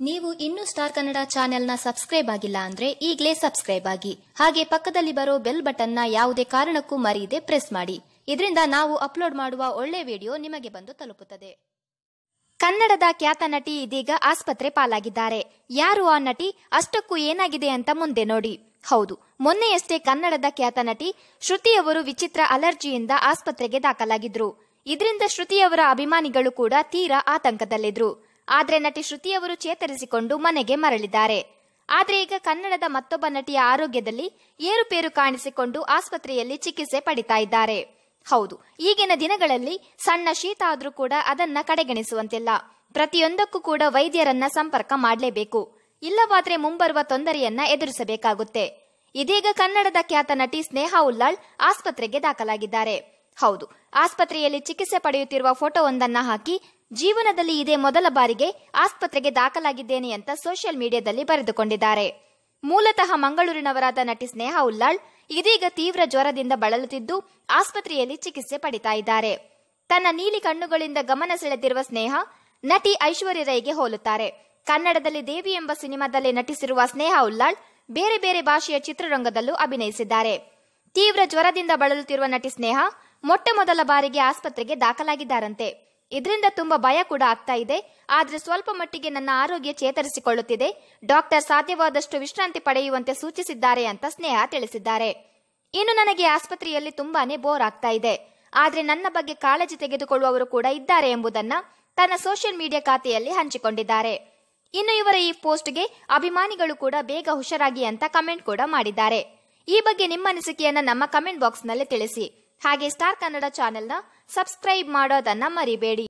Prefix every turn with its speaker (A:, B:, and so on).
A: ನೀವು ಇನ್ನೂ ಸ್ಟಾರ್ ಕನ್ನಡ ಚಾನೆಲ್ನ ಸಬ್ಸ್ಕ್ರೈಬ್ ಆಗಿಲ್ಲ ಅಂದ್ರೆ ಈಗಲೇ ಸಬ್ಸ್ಕ್ರೈಬ್ ಆಗಿ ಹಾಗೆ ಪಕ್ಕದಲ್ಲಿ ಬರೋ ಬೆಲ್ ಬಟನ್ನ ಯಾವುದೇ ಕಾರಣಕ್ಕೂ ಮರೆಯದೆ ಪ್ರೆಸ್ ಮಾಡಿ ಇದರಿಂದ ನಾವು ಅಪ್ಲೋಡ್ ಮಾಡುವ ಒಳ್ಳೆ ವಿಡಿಯೋ ನಿಮಗೆ ಬಂದು ತಲುಪುತ್ತದೆ ಕನ್ನಡದ ಖ್ಯಾತ ನಟಿ ಇದೀಗ ಆಸ್ಪತ್ರೆ ಪಾಲಾಗಿದ್ದಾರೆ ಯಾರು ಆ ನಟಿ ಅಷ್ಟಕ್ಕೂ ಏನಾಗಿದೆ ಅಂತ ಮುಂದೆ ನೋಡಿ ಹೌದು ಮೊನ್ನೆಯಷ್ಟೇ ಕನ್ನಡದ ಖ್ಯಾತ ನಟಿ ಶ್ರುತಿಯವರು ವಿಚಿತ್ರ ಅಲರ್ಜಿಯಿಂದ ಆಸ್ಪತ್ರೆಗೆ ದಾಖಲಾಗಿದ್ರು ಇದರಿಂದ ಶ್ರುತಿಯವರ ಅಭಿಮಾನಿಗಳು ಕೂಡ ತೀರಾ ಆತಂಕದಲ್ಲಿದ್ರು ಆದ್ರೆ ನಟಿ ಶ್ರುತಿಯವರು ಚೇತರಿಸಿಕೊಂಡು ಮನೆಗೆ ಮರಳಿದ್ದಾರೆ ಆದ್ರೆ ಈಗ ಕನ್ನಡದ ಮತ್ತೊಬ್ಬ ನಟಿಯ ಆರೋಗ್ಯದಲ್ಲಿ ಏರುಪೇರು ಕಾಣಿಸಿಕೊಂಡು ಆಸ್ಪತ್ರೆಯಲ್ಲಿ ಚಿಕಿತ್ಸೆ ಪಡಿತಾ ಇದ್ದಾರೆ ಹೌದು ಈಗಿನ ದಿನಗಳಲ್ಲಿ ಸಣ್ಣ ಶೀತ ಆದ್ರೂ ಕೂಡ ಅದನ್ನ ಕಡೆಗಣಿಸುವಂತಿಲ್ಲ ಪ್ರತಿಯೊಂದಕ್ಕೂ ಕೂಡ ವೈದ್ಯರನ್ನ ಸಂಪರ್ಕ ಮಾಡಲೇಬೇಕು ಇಲ್ಲವಾದ್ರೆ ಮುಂಬರುವ ತೊಂದರೆಯನ್ನ ಎದುರಿಸಬೇಕಾಗುತ್ತೆ ಇದೀಗ ಕನ್ನಡದ ಖ್ಯಾತ ನಟಿ ಸ್ನೇಹಾ ಉಲ್ಲಾಳ್ ಆಸ್ಪತ್ರೆಗೆ ದಾಖಲಾಗಿದ್ದಾರೆ ಹೌದು ಆಸ್ಪತ್ರೆಯಲ್ಲಿ ಚಿಕಿತ್ಸೆ ಪಡೆಯುತ್ತಿರುವ ಫೋಟೋವೊಂದನ್ನ ಹಾಕಿ ಜೀವನದಲ್ಲಿ ಇದೇ ಮೊದಲ ಬಾರಿಗೆ ಆಸ್ಪತ್ರೆಗೆ ದಾಖಲಾಗಿದ್ದೇನೆ ಅಂತ ಸೋಷಿಯಲ್ ಮೀಡಿಯಾದಲ್ಲಿ ಬರೆದುಕೊಂಡಿದ್ದಾರೆ ಮೂಲತಃ ಮಂಗಳೂರಿನವರಾದ ನಟಿ ಸ್ನೇಹಾ ಉಲ್ಲಾಳ್ ಇದೀಗ ತೀವ್ರ ಜ್ವರದಿಂದ ಬಳಲುತ್ತಿದ್ದು ಆಸ್ಪತ್ರೆಯಲ್ಲಿ ಚಿಕಿತ್ಸೆ ಪಡಿತಾ ಇದ್ದಾರೆ ತನ್ನ ನೀಲಿ ಕಣ್ಣುಗಳಿಂದ ಗಮನ ಸೆಳೆದಿರುವ ಸ್ನೇಹ ನಟಿ ಐಶ್ವರ್ಯ ರೈಗೆ ಹೋಲುತ್ತಾರೆ ಕನ್ನಡದಲ್ಲಿ ದೇವಿ ಎಂಬ ಸಿನಿಮಾದಲ್ಲಿ ನಟಿಸಿರುವ ಸ್ನೇಹಾ ಉಲ್ಲಾಳ್ ಬೇರೆ ಬೇರೆ ಭಾಷೆಯ ಚಿತ್ರರಂಗದಲ್ಲೂ ಅಭಿನಯಿಸಿದ್ದಾರೆ ತೀವ್ರ ಜ್ವರದಿಂದ ಬಳಲುತ್ತಿರುವ ನಟಿ ಸ್ನೇಹ ಮೊಟ್ಟ ಮೊದಲ ಬಾರಿಗೆ ಆಸ್ಪತ್ರೆಗೆ ದಾಖಲಾಗಿದ್ದಾರಂತೆ ಇದರಿಂದ ತುಂಬಾ ಭಯ ಕೂಡ ಆಗ್ತಾ ಇದೆ ಆದ್ರೆ ಸ್ವಲ್ಪ ಮಟ್ಟಿಗೆ ನನ್ನ ಆರೋಗ್ಯ ಚೇತರಿಸಿಕೊಳ್ಳುತ್ತಿದೆ ಡಾಕ್ಟರ್ ಸಾಧ್ಯವಾದಷ್ಟು ವಿಶ್ರಾಂತಿ ಪಡೆಯುವಂತೆ ಸೂಚಿಸಿದ್ದಾರೆ ಅಂತ ಸ್ನೇಹ ತಿಳಿಸಿದ್ದಾರೆ ಇನ್ನು ನನಗೆ ಆಸ್ಪತ್ರೆಯಲ್ಲಿ ತುಂಬಾನೇ ಬೋರ್ ಆಗ್ತಾ ಇದೆ ಆದ್ರೆ ನನ್ನ ಬಗ್ಗೆ ಕಾಳಜಿ ತೆಗೆದುಕೊಳ್ಳುವವರು ಕೂಡ ಇದ್ದಾರೆ ಎಂಬುದನ್ನ ತನ್ನ ಸೋಷಿಯಲ್ ಮೀಡಿಯಾ ಖಾತೆಯಲ್ಲಿ ಹಂಚಿಕೊಂಡಿದ್ದಾರೆ ಇನ್ನು ಇವರ ಈ ಪೋಸ್ಟ್ಗೆ ಅಭಿಮಾನಿಗಳು ಕೂಡ ಬೇಗ ಹುಷಾರಾಗಿ ಅಂತ ಕಮೆಂಟ್ ಕೂಡ ಮಾಡಿದ್ದಾರೆ ಈ ಬಗ್ಗೆ ನಿಮ್ಮ ಅನಿಸಿಕೆಯನ್ನ ನಮ್ಮ ಕಮೆಂಟ್ ಬಾಕ್ಸ್ನಲ್ಲಿ ತಿಳಿಸಿ ಹಾಗೆ ಸ್ಟಾರ್ ಕನ್ನಡ ಚಾನೆಲ್ನ ಸಬ್ಸ್ಕ್ರೈಬ್ ಮಾಡೋದನ್ನ ಮರಿಬೇಡಿ